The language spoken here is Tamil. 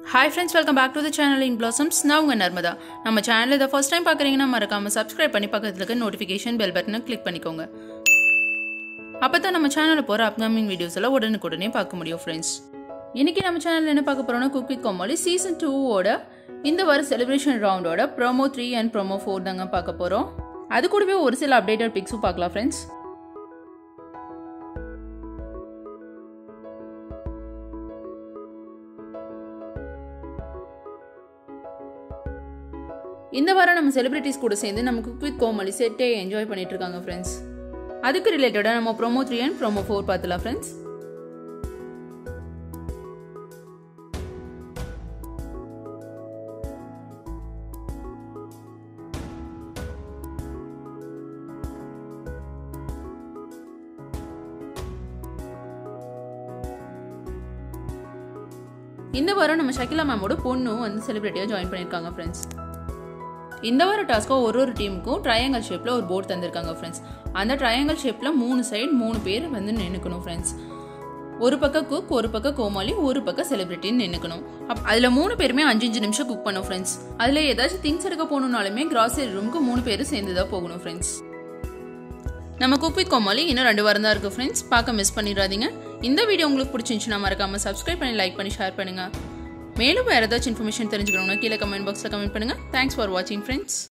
hi friends welcome back to the channel in blossoms நான் உங்கள் நர்மதா நம்ம சேனலில் இதை ஃபர்ஸ்ட் டைம் பார்க்குறீங்கன்னா மறக்காமல் சப்ஸ்கிரைப் பண்ணி பக்கத்தில் இருக்க நோட்டிஃபிகேஷன் பெல் பட்டனை கிளிக் பண்ணிக்கோங்க அப்போ தான் நம்ம சேனலில் போகிற அப்கமிங் வீடியோஸ் எல்லாம் உடனுக்குடனே பார்க்க முடியும் ஃப்ரெண்ட்ஸ் இன்றைக்கி நம்ம சேனலில் என்ன பார்க்க போகிறோம்னா குக் வித் கோமாளி சீசன் டூவோட இந்த வார செலிப்ரேஷன் ரவுண்டோட promo three and promo four தாங்க பார்க்க போகிறோம் அது கூடவே ஒரு சில அப்டேட்டட் பிக்ஸும் பார்க்கலாம் ஃப்ரெண்ட்ஸ் இந்த வாரம் நம்ம செலிபிரிட்டிஸ் கூட சேர்ந்து நம்ம குக் வித் கோமாளி செட்டே என்ஜாய் பண்ணிட்டு இருக்காங்க ஃப்ரெண்ட்ஸ் அதுக்கு ரிலேட்டடாக நம்ம promo three and promo four பார்த்துலாம் ஃப்ரெண்ட்ஸ் இந்த வாரம் நம்ம ஷக்கிலா மேமோட பொண்ணும் வந்து செலிபிரிட்டியாக ஜாயின் பண்ணியிருக்காங்க ஃப்ரெண்ட்ஸ் இந்த வார டாஸ்க்கோ ஒரு ஒரு டீமுக்கும் ட்ரையாங்கல் ஷேப்பில் ஒரு போர்டு தந்திருக்காங்க ஃப்ரெண்ட்ஸ் அந்த ட்ரையாங்கல் ஷேப்பில் மூணு சைடு மூணு பேர் வந்து நின்றுக்கணும் ஃப்ரெண்ட்ஸ் ஒரு பக்கம் குக் ஒரு பக்கம் கோமாளி ஒரு பக்கம் செலிபிரிட்டின்னு நின்றுக்கணும் அப் அதில் மூணு பேருமே அஞ்சு அஞ்சு நிமிஷம் குக் பண்ணும் ஃப்ரெண்ட்ஸ் அதில் ஏதாச்சும் திங்ஸ் எடுக்க போகணுன்னாலுமே கிராசரி ரூமுக்கு மூணு பேரும் சேர்ந்து தான் போகணும் ஃப்ரெண்ட்ஸ் நம்ம குக் வித் கோமாளி இன்னும் ரெண்டு வாரம் தான் இருக்குது ஃப்ரெண்ட்ஸ் பார்க்க மிஸ் பண்ணிடாதீங்க இந்த வீடியோ உங்களுக்கு பிடிச்சிருந்துச்சுன்னா மறக்காமல் சப்ஸ்கிரைப் பண்ணி லைக் பண்ணி ஷேர் பண்ணுங்கள் மேலும் வேறு ஏதாச்சும் இன்ஃபர்மேஷன் தெரிஞ்சுக்கணும்னா கீழே கமெண்ட் பாக்ஸில் கமெண்ட் பண்ணுங்கள் தேங்க்ஸ் ஃபார் வாட்சிங் ஃப்ரெண்ட்ஸ்